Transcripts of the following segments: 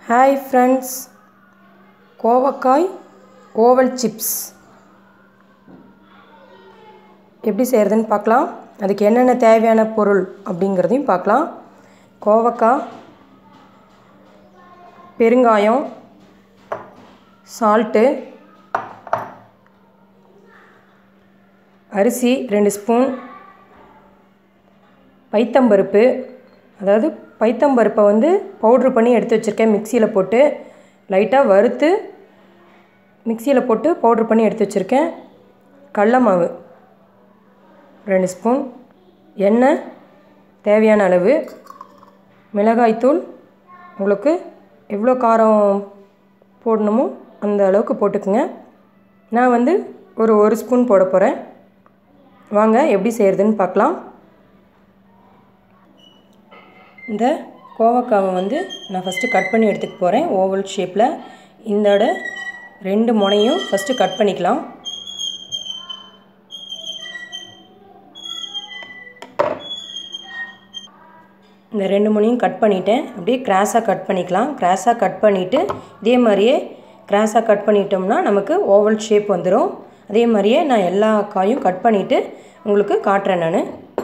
hi friends கோவக்காய் oval chips எப்படி செய்கிறதுன்னு பார்க்கலாம் அதுக்கு என்னென்ன தேவையான பொருள் அப்படிங்கிறதையும் பார்க்கலாம் கோவக்காய் பெருங்காயம் சால்ட்டு அரிசி ரெண்டு ஸ்பூன் பைத்தம்பருப்பு அதாவது பைத்தம்பருப்பை வந்து பவுட்ரு பண்ணி எடுத்து வச்சுருக்கேன் மிக்சியில் போட்டு லைட்டாக வறுத்து மிக்சியில் போட்டு பவுட்ரு பண்ணி எடுத்து வச்சுருக்கேன் கடல மாவு ரெண்டு ஸ்பூன் எண்ணெய் தேவையான அளவு மிளகாய்த்தூள் உங்களுக்கு எவ்வளோ காரம் போடணுமோ அந்த அளவுக்கு போட்டுக்குங்க நான் வந்து ஒரு ஒரு ஸ்பூன் போட போகிறேன் வாங்க எப்படி செய்கிறதுன்னு பார்க்கலாம் இந்த கோவக்காவை வந்து நான் ஃபஸ்ட்டு கட் பண்ணி எடுத்துக்க போகிறேன் ஓவல் ஷேப்பில் இந்தோட ரெண்டு முனையும் ஃபஸ்ட்டு கட் பண்ணிக்கலாம் இந்த ரெண்டு முனையும் கட் பண்ணிட்டேன் அப்படியே கிராஸாக கட் பண்ணிக்கலாம் கிராஸாக கட் பண்ணிவிட்டு இதே மாதிரியே கிராஸாக கட் பண்ணிட்டோம்னா நமக்கு ஓவல் ஷேப் வந்துடும் அதே மாதிரியே நான் எல்லா காயும் கட் பண்ணிவிட்டு உங்களுக்கு காட்டுறேன் நான்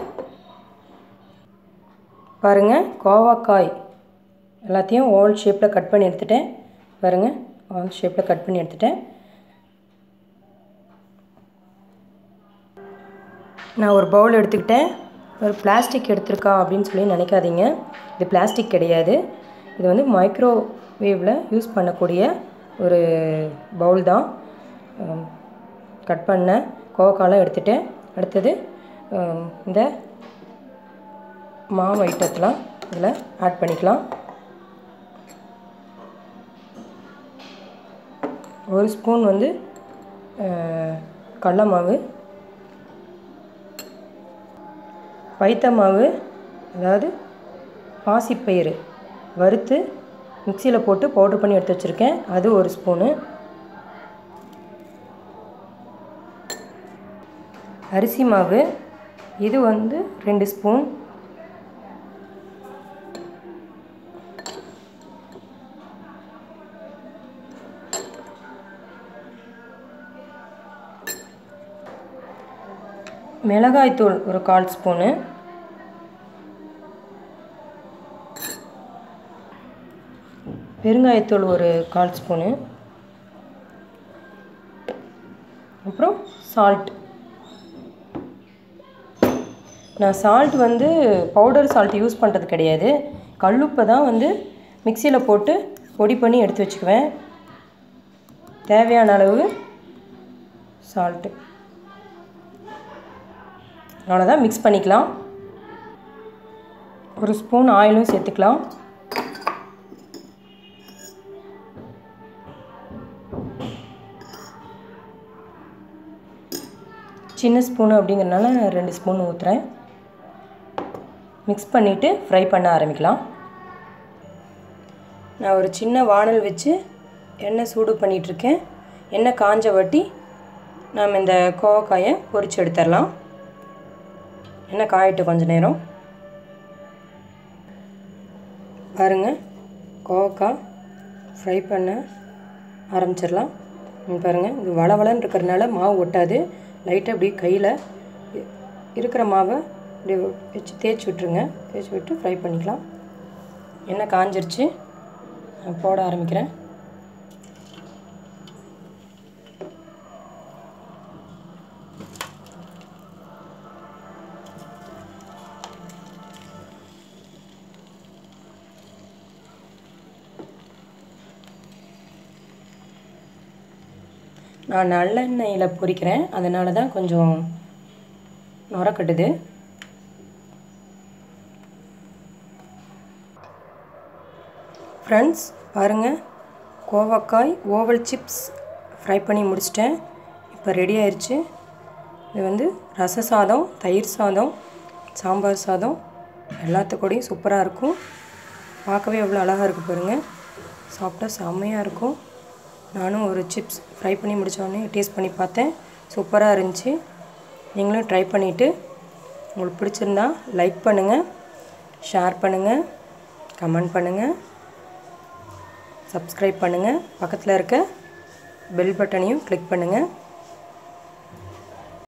பாருங்கள் கோவாக்காய் எல்லாத்தையும் ஓவல் ஷேப்பில் கட் பண்ணி எடுத்துட்டேன் பாருங்கள் ஓவல் ஷேப்பில் கட் பண்ணி எடுத்துட்டேன் நான் ஒரு பவுல் எடுத்துக்கிட்டேன் ஒரு பிளாஸ்டிக் எடுத்திருக்கா அப்படின்னு சொல்லி நினைக்காதீங்க இது பிளாஸ்டிக் கிடையாது இது வந்து மைக்ரோவேவில் யூஸ் பண்ணக்கூடிய ஒரு பவுல் தான் கட் பண்ண கோவக்காலாம் எடுத்துட்டேன் அடுத்தது இந்த மாவு ஐட்டத்தெலாம் இதில் ஆட் பண்ணிக்கலாம் ஒரு ஸ்பூன் வந்து கடல மாவு பைத்த மாவு அதாவது பாசிப்பயிறு வறுத்து மிக்சியில் போட்டு பவுட்ரு பண்ணி எடுத்து வச்சுருக்கேன் அது ஒரு ஸ்பூனு அரிசி மாவு இது வந்து ரெண்டு ஸ்பூன் மிளகாய்த்தூள் ஒரு கால் ஸ்பூனு பெருங்காயத்தூள் ஒரு கால் ஸ்பூனு அப்புறம் சால்ட் நான் சால்ட் வந்து பவுடர் சால்ட் யூஸ் பண்ணுறது கிடையாது கல்லுப்பை தான் வந்து மிக்சியில் போட்டு பொடி பண்ணி எடுத்து வச்சுக்குவேன் தேவையான அளவு சால்ட்டு அவ்வளோதான் மிக்ஸ் பண்ணிக்கலாம் ஒரு ஸ்பூன் ஆயிலும் சேர்த்துக்கலாம் சின்ன ஸ்பூனு அப்படிங்கிறனால ரெண்டு ஸ்பூன் ஊற்றுறேன் மிக்ஸ் பண்ணிவிட்டு ஃப்ரை பண்ண ஆரம்பிக்கலாம் நான் ஒரு சின்ன வானல் வச்சு எண்ணெய் சூடு பண்ணிகிட்ருக்கேன் எண்ணெய் காஞ்ச வட்டி நாம் இந்த கோவக்காயை பொரிச்சு எடுத்துடலாம் எண்ணெய் காயிட்டு கொஞ்சம் நேரம் பாருங்கள் கோவக்காய் ஃப்ரை பண்ண ஆரம்பிச்சிடலாம் பாருங்கள் இது வளவளன்னு இருக்கிறனால மாவு ஒட்டாது லைட்டாக இப்படி கையில் இருக்கிற மாவை இப்படி வச்சு தேய்ச்சி விட்ருங்க தேய்ச்சி விட்டு ஃப்ரை பண்ணிக்கலாம் எண்ணெய் காஞ்சிருச்சு நான் போட ஆரம்பிக்கிறேன் நான் நல்லெண்ணெயில் பொரிக்கிறேன் அதனால தான் கொஞ்சம் நுரக்கட்டுது ஃப்ரெண்ட்ஸ் பாருங்கள் கோவக்காய் ஓவல் சிப்ஸ் ஃப்ரை பண்ணி முடிச்சிட்டேன் இப்போ ரெடி ஆயிடுச்சு இது வந்து ரச சாதம் தயிர் சாதம் சாம்பார் சாதம் எல்லாத்துக்கூடையும் சூப்பராக இருக்கும் பார்க்கவே எவ்வளோ அழகாக இருக்குது பாருங்கள் சாப்பிட்டா செம்மையாக இருக்கும் நானும் ஒரு சிப்ஸ் ஃப்ரை பண்ணி முடித்தோடனே டேஸ்ட் பண்ணி பார்த்தேன் சூப்பராக இருந்துச்சு நீங்களும் ட்ரை பண்ணிவிட்டு உங்களுக்கு பிடிச்சிருந்தா லைக் பண்ணுங்கள் ஷேர் பண்ணுங்கள் கமெண்ட் பண்ணுங்கள் சப்ஸ்கிரைப் பண்ணுங்கள் பக்கத்தில் இருக்க பெல் பட்டனையும் கிளிக் பண்ணுங்கள்